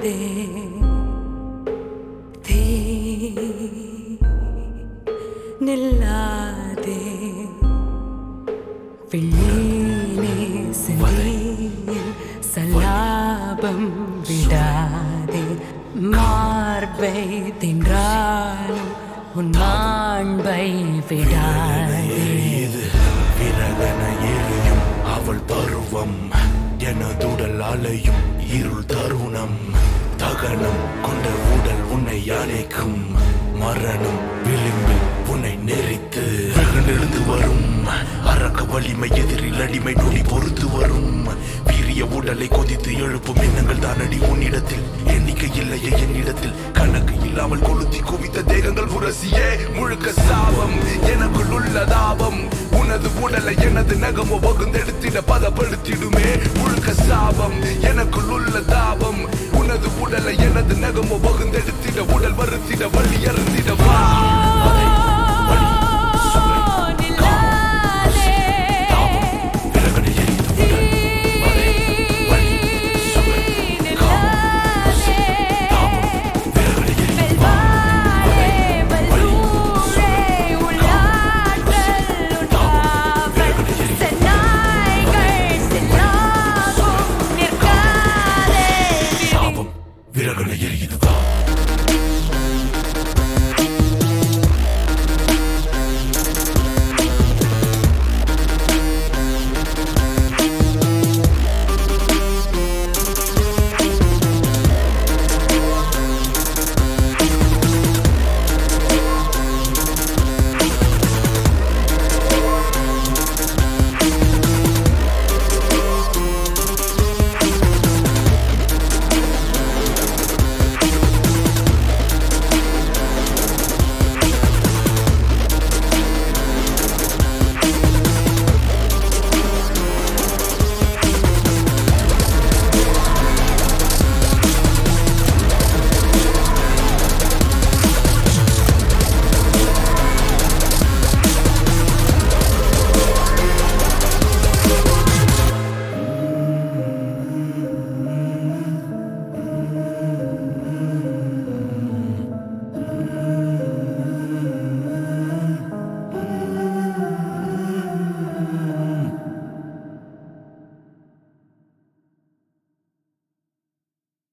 நில்லாதே தீ நில்லாதே விண்ணீனே செந்தீயில் சல்லாபம் விடாதே மார்பை தின்றாலும் உன் மாண்பை விடாதே இது விரகன எரியும் அவள் பருவம் எனதுடல் அலையும் இருள் தருணம் தகனம் கொண்ட உடல் உன்னை அழைக்கும் மரணம் விளிம்பில் உன்னை நெறித்து எழுந்து வரும் அரக்க வலிமை எதிரில் அடிமை நொடி பொறுத்து வரும் வீரிய உடலை கொதித்து எழுப்பும் எண்ணங்கள் தானடி உன்னிடத்தில் எண்ணிக்கை இல்லையே என்னிடத்தில் கணக்கு இல்லாமல் கொளுத்தி குவித்த தேகங்கள் உரசியே முழுக்க சாபம் எனக்குள் உள்ள தாபம் உனது உடலை எனது நகமோ வகுந்தெடுத்திட பதப்படுத்திடுமே முழுக்க சாபம் எனக்குள் உள்ள தாபம் உனது உடலை எனது நகமோ வகுந்தெடுத்திட உடல் வருத்திட வழி அருந்திட வா